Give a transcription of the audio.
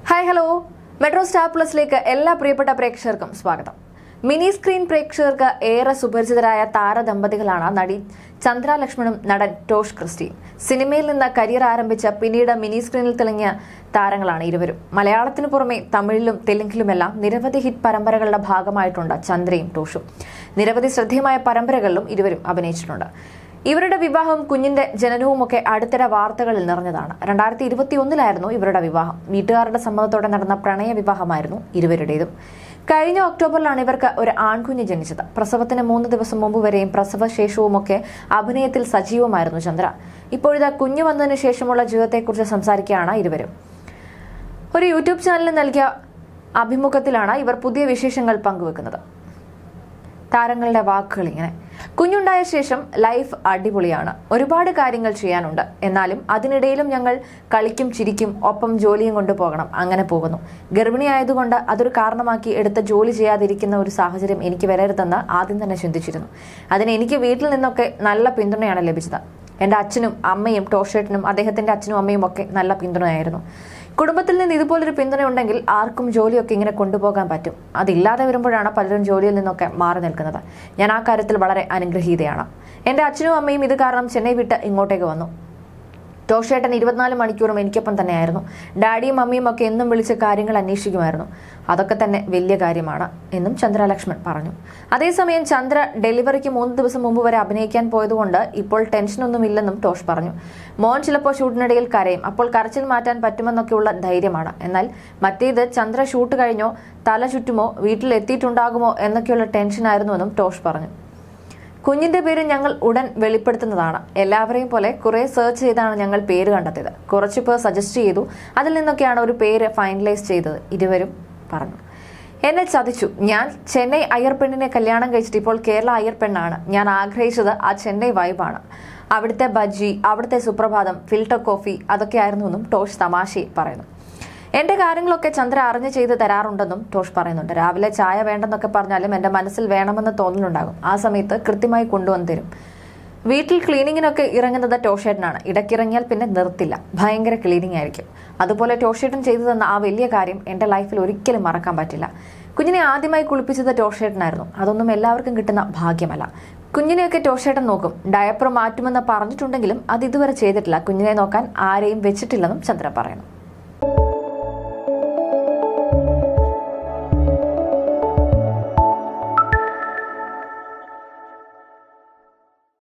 hi hello metro star പ്ലസിലേക്ക് എല്ലാ പ്രിയപ്പെട്ട പ്രേക്ഷകർക്കും സ്വാഗതം മിനി സ്ക്രീൻ പ്രേക്ഷകർക്ക് ഏറെ സുപരിചിതരായ താരദമ്പതികളാണ് നടി ചന്ദ്ര ലക്ഷ്മണും നടൻ ടോഷ് ക്രിസ്റ്റിയും സിനിമയിൽ നിന്ന് കരിയർ ആരംഭിച്ച പിന്നീട് മിനി സ്ക്രീനിൽ തെളിഞ്ഞ താരങ്ങളാണ് ഇരുവരും മലയാളത്തിനു പുറമെ തമിഴിലും തെലുങ്കിലുമെല്ലാം നിരവധി ഹിറ്റ് പരമ്പരകളുടെ ഭാഗമായിട്ടുണ്ട് ചന്ദ്രയും ടോഷും നിരവധി ശ്രദ്ധേയമായ പരമ്പരകളിലും ഇരുവരും അഭിനയിച്ചിട്ടുണ്ട് ഇവരുടെ വിവാഹവും കുഞ്ഞിന്റെ ജനനവും ഒക്കെ അടുത്തിടെ വാർത്തകളിൽ നിറഞ്ഞതാണ് രണ്ടായിരത്തി ഇരുപത്തി ഒന്നിലായിരുന്നു ഇവരുടെ വിവാഹം വീട്ടുകാരുടെ സമ്മതത്തോടെ നടന്ന പ്രണയ വിവാഹമായിരുന്നു ഇരുവരുടേതും കഴിഞ്ഞ ഒക്ടോബറിലാണ് ഇവർക്ക് ഒരു ആൺകുഞ്ഞ് ജനിച്ചത് പ്രസവത്തിന് മൂന്ന് ദിവസം മുമ്പ് വരെയും പ്രസവശേഷവുമൊക്കെ അഭിനയത്തിൽ സജീവമായിരുന്നു ചന്ദ്ര ഇപ്പോഴിതാ കുഞ്ഞു വന്നതിന് ശേഷമുള്ള ജീവിതത്തെക്കുറിച്ച് സംസാരിക്കുകയാണ് ഇരുവരും ഒരു യൂട്യൂബ് ചാനലിന് നൽകിയ അഭിമുഖത്തിലാണ് ഇവർ പുതിയ വിശേഷങ്ങൾ പങ്കുവെക്കുന്നത് താരങ്ങളുടെ വാക്കുകൾ ഇങ്ങനെ കുഞ്ഞുണ്ടായ ശേഷം ലൈഫ് അടിപൊളിയാണ് ഒരുപാട് കാര്യങ്ങൾ ചെയ്യാനുണ്ട് എന്നാലും അതിനിടയിലും ഞങ്ങൾ കളിക്കും ചിരിക്കും ഒപ്പം ജോലിയും കൊണ്ടുപോകണം അങ്ങനെ പോകുന്നു ഗർഭിണിയായതുകൊണ്ട് അതൊരു കാരണമാക്കി എടുത്ത് ജോലി ചെയ്യാതിരിക്കുന്ന ഒരു സാഹചര്യം എനിക്ക് വരരുതെന്ന് ആദ്യം തന്നെ ചിന്തിച്ചിരുന്നു അതിന് എനിക്ക് വീട്ടിൽ നിന്നൊക്കെ നല്ല പിന്തുണയാണ് ലഭിച്ചത് എൻ്റെ അച്ഛനും അമ്മയും ടോഷേട്ടനും അദ്ദേഹത്തിന്റെ അച്ഛനും അമ്മയും ഒക്കെ നല്ല പിന്തുണയായിരുന്നു കുടുംബത്തിൽ നിന്ന് ഇതുപോലൊരു പിന്തുണ ഉണ്ടെങ്കിൽ ആർക്കും ജോലിയൊക്കെ ഇങ്ങനെ കൊണ്ടുപോകാൻ പറ്റും അതില്ലാതെ വരുമ്പോഴാണ് പലരും ജോലിയിൽ നിന്നൊക്കെ മാറി നിൽക്കുന്നത് ഞാൻ ആ കാര്യത്തിൽ വളരെ അനുഗ്രഹീതയാണ് എൻ്റെ അച്ഛനും അമ്മയും ഇത് കാരണം ചെന്നൈ വിട്ട് ഇങ്ങോട്ടേക്ക് വന്നു ടോഷേട്ടൻ ഇരുപത്തിനാല് മണിക്കൂറും എനിക്കൊപ്പം തന്നെയായിരുന്നു ഡാഡിയും മമ്മിയും ഒക്കെ എന്നും വിളിച്ച് കാര്യങ്ങൾ അന്വേഷിക്കുമായിരുന്നു അതൊക്കെ തന്നെ വലിയ കാര്യമാണ് എന്നും ചന്ദ്ര ലക്ഷ്മൺ പറഞ്ഞു അതേസമയം ചന്ദ്ര ഡെലിവറിക്ക് മൂന്ന് ദിവസം മുമ്പ് വരെ അഭിനയിക്കാൻ പോയതുകൊണ്ട് ഇപ്പോൾ ടെൻഷനൊന്നുമില്ലെന്നും ടോഷ് പറഞ്ഞു മോൻ ചിലപ്പോൾ ഷൂട്ടിനിടയിൽ കരയും അപ്പോൾ കരച്ചിൽ മാറ്റാൻ പറ്റുമെന്നൊക്കെയുള്ള ധൈര്യമാണ് എന്നാൽ മറ്റേത് ചന്ദ്ര ഷൂട്ട് കഴിഞ്ഞോ തല ചുറ്റുമോ വീട്ടിൽ എത്തിയിട്ടുണ്ടാകുമോ എന്നൊക്കെയുള്ള ടെൻഷനായിരുന്നുവെന്നും ടോഷ് പറഞ്ഞു കുഞ്ഞിന്റെ പേര് ഞങ്ങൾ ഉടൻ വെളിപ്പെടുത്തുന്നതാണ് എല്ലാവരെയും പോലെ കുറെ സെർച്ച് ചെയ്താണ് ഞങ്ങൾ പേര് കണ്ടെത്തിയത് കുറച്ചു പേർ സജസ്റ്റ് ചെയ്തു അതിൽ നിന്നൊക്കെയാണ് ഒരു പേര് ഫൈനലൈസ് ചെയ്തത് ഇരുവരും പറഞ്ഞു എന്നെ ചതിച്ചു ഞാൻ ചെന്നൈ അയ്യർപ്പെണ്ണിനെ കല്യാണം കഴിച്ചിട്ട് ഇപ്പോൾ കേരള അയ്യർപ്പെണ്ണാണ് ഞാൻ ആഗ്രഹിച്ചത് ആ ചെന്നൈ വൈബാണ് അവിടുത്തെ ബജ്ജി അവിടുത്തെ സുപ്രഭാതം ഫിൽട്ടർ കോഫി അതൊക്കെയായിരുന്നു എന്നും ടോഷ് തമാശയിൽ പറയുന്നു എന്റെ കാര്യങ്ങളൊക്കെ ചന്ദ്ര അറിഞ്ഞു ചെയ്ത് തരാറുണ്ടെന്നും ടോഷ് പറയുന്നുണ്ട് രാവിലെ ചായ വേണ്ടെന്നൊക്കെ പറഞ്ഞാലും എന്റെ മനസ്സിൽ വേണമെന്ന് തോന്നലുണ്ടാകും ആ സമയത്ത് കൃത്യമായി കൊണ്ടുവന്ന് തരും വീട്ടിൽ ക്ലീനിങ്ങിനൊക്കെ ഇറങ്ങുന്നത് ടോഷേട്ടനാണ് ഇടയ്ക്കിറങ്ങിയാൽ പിന്നെ നിർത്തില്ല ഭയങ്കര ക്ലീനിങ് ആയിരിക്കും അതുപോലെ ടോഷേട്ടൻ ചെയ്തു തന്ന ആ വലിയ കാര്യം എന്റെ ലൈഫിൽ ഒരിക്കലും മറക്കാൻ പറ്റില്ല കുഞ്ഞിനെ ആദ്യമായി കുളിപ്പിച്ചത് ടോഷേട്ടനായിരുന്നു അതൊന്നും എല്ലാവർക്കും കിട്ടുന്ന ഭാഗ്യമല്ല കുഞ്ഞിനെയൊക്കെ ടോഷേട്ടൻ നോക്കും ഡയപ്പർ മാറ്റുമെന്ന് പറഞ്ഞിട്ടുണ്ടെങ്കിലും അത് ഇതുവരെ ചെയ്തിട്ടില്ല കുഞ്ഞിനെ നോക്കാൻ ആരെയും വെച്ചിട്ടില്ലെന്നും ചന്ദ്ര പറയുന്നു